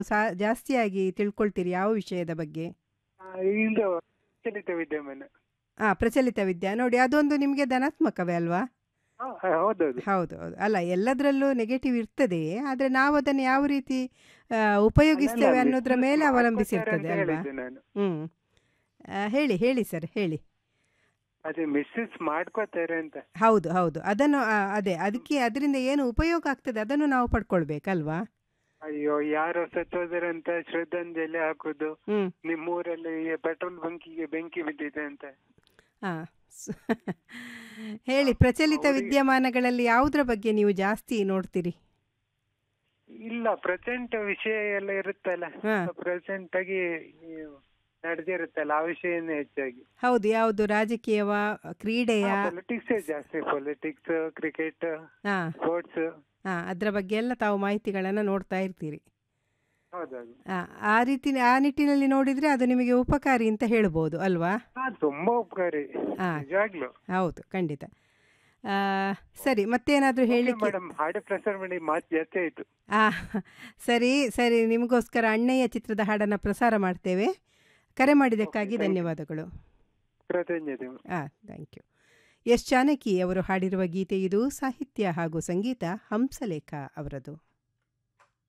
ಸಾ ಜಾಸ್ತಿಯಾಗಿ ತಿಳ್ಕೊಳ್ತೀರಿ ಯಾವ ವಿಷಯದ ಬಗ್ಗೆ ಆ, ಇದು ಚಲಿತ ವಿದ್ಯಮಾನ ಹಾಂ ಪ್ರಚಲಿತ ವಿದ್ಯೆ ನೋಡಿ ಅದೊಂದು ನಿಮಗೆ ಧನಾತ್ಮಕವೇ ಅಲ್ವಾ ಆ, ಹೌದೌದು ಹೌದು ಹೌದು ಅಲ್ಲ ಎಲ್ಲದರಲ್ಲೂ ನೆಗೆಟಿವ್ ಇರ್ತದೆ ಆದರೆ ನಾವು ಅದನ್ನು ಯಾವ ರೀತಿ ಆ, ಉಪಯೋಗಿಸ್ತೇವೆ ಅಲ್ಲಲ್ಲ, ಅನ್ನೋದ್ರ misuse ಮೇಲೆ ಮಾಡ್ಕೊತಾರೆ ಅವಲಂಬಿಸಿರ್ತದೆ ಅಂತ ಅಲ್ವಾ ಹೇಳಿದ್ದು ನಾನು ಹ್ಞೂ ಹೇಳಿ ಹೇಳಿ ಸರ್ ಹೇಳಿ ಅದೇ ಮಿಸ್ಯೂಸ್ ಮಾಡ್ಕೋತಾರೆ ಅಂತ ಹೌದು ಹೌದು ಅದನ್ನು ಆ, ಅದೇ ಅದಕ್ಕೆ ಅದರಿಂದ ಏನು ಉಪಯೋಗ ಆಗ್ತದೆ ಅದನ್ನು ನಾವು ಪಡ್ಕೊಳ್ಬೇಕಲ್ವಾ ಅಯ್ಯೋ ಯಾರೋ ಸತ್ತೋದರೆ ಅಂತ ಶ್ರದ್ಧಾಂಜಲಿ ಹಾಕುದು ಹ್ಞೂ ನಿಮ್ಮೂರಲ್ಲಿ ಪೆಟ್ರೋಲ್ ಬಂಕಿಗೆ ಬೆಂಕಿ ಬಿದ್ದಿದೆ ಅಂತ ಹಾಂ ಹೇಳಿ ಪ್ರಚಲಿತ ಅವ್ರಿಗೆ- ವಿದ್ಯಮಾನಗಳಲ್ಲಿ ಯಾವುದ್ರ ಬಗ್ಗೆ ನೀವು ಜಾಸ್ತಿ ನೋಡ್ತೀರಿ ಇಲ್ಲ ಪ್ರೆಸೆಂಟ್ ವಿಷಯ ಎಲ್ಲ ಇರುತ್ತಲ್ಲ ಹಾ. ಪ್ರೆಸೆಂಟ್ ಆಗಿ ನಡೆದಿರುತ್ತಲ್ಲ ಆ ವಿಷಯನೇ ಹೆಚ್ಚಾಗಿ ಹೌದು ಯಾವುದು ರಾಜಕೀಯವ ಕ್ರೀಡೆಯ ಪೊಲಿಟಿಕ್ಸ್ ಜಾಸ್ತಿ ಪೊಲಿಟಿಕ್ಸ್ ಕ್ರಿಕೆಟ್ ಹಾಂ ಸ್ಪೋರ್ಟ್ಸ್ ಹಾಂ ಅದರ ಬಗ್ಗೆ ಎಲ್ಲ ತಾವು ಮಾಹಿತಿಗಳನ್ನು ನೋಡ್ತಾ ಇರ್ತೀರಿ ಹೌದೌದು ಆ, ಆ ರೀತಿ ಆ ನಿಟ್ಟಿನಲ್ಲಿ ನೋಡಿದರೆ ಅದು ನಿಮಗೆ ಉಪಕಾರಿ ಅಂತ ಹೇಳ್ಬೋದು ಅಲ್ವಾ ಹಾ ತುಂಬಾ ಉಪಕಾರಿ ಹಾ. ನಿಜವಾಗ್ಲು ಹೌದು ಖಂಡಿತ ಆ, ಸರಿ ಮತ್ತೇನಾದರೂ ಹೇಳಿಕ್ಕೆ ಮೇಡಮ್ ಹಾಡು ಪ್ರಸಾರ ಮಾಡಿ ಮಾತು ಜಾಸ್ತಿ ಆಯ್ತು ಆ, ಸರಿ ಸರಿ ನಿಮಗೋಸ್ಕರ ಅಣ್ಣಯ್ಯ ಚಿತ್ರದ ಹಾಡನ್ನು ಪ್ರಸಾರ ಮಾಡ್ತೇವೆ ಕರೆ ಮಾಡಿದ್ದಕ್ಕಾಗಿ Okay, thank you. ಧನ್ಯವಾದಗಳು ಕೃತಜ್ಞತೆ ಹಾಂ ಥ್ಯಾಂಕ್ ಯು ಎಸ್ ಜಾನಕಿ ಅವರು ಹಾಡಿರುವ ಗೀತೆ ಇದು ಸಾಹಿತ್ಯ ಹಾಗೂ ಸಂಗೀತ ಹಂಸಲೇಖ ಅವರದು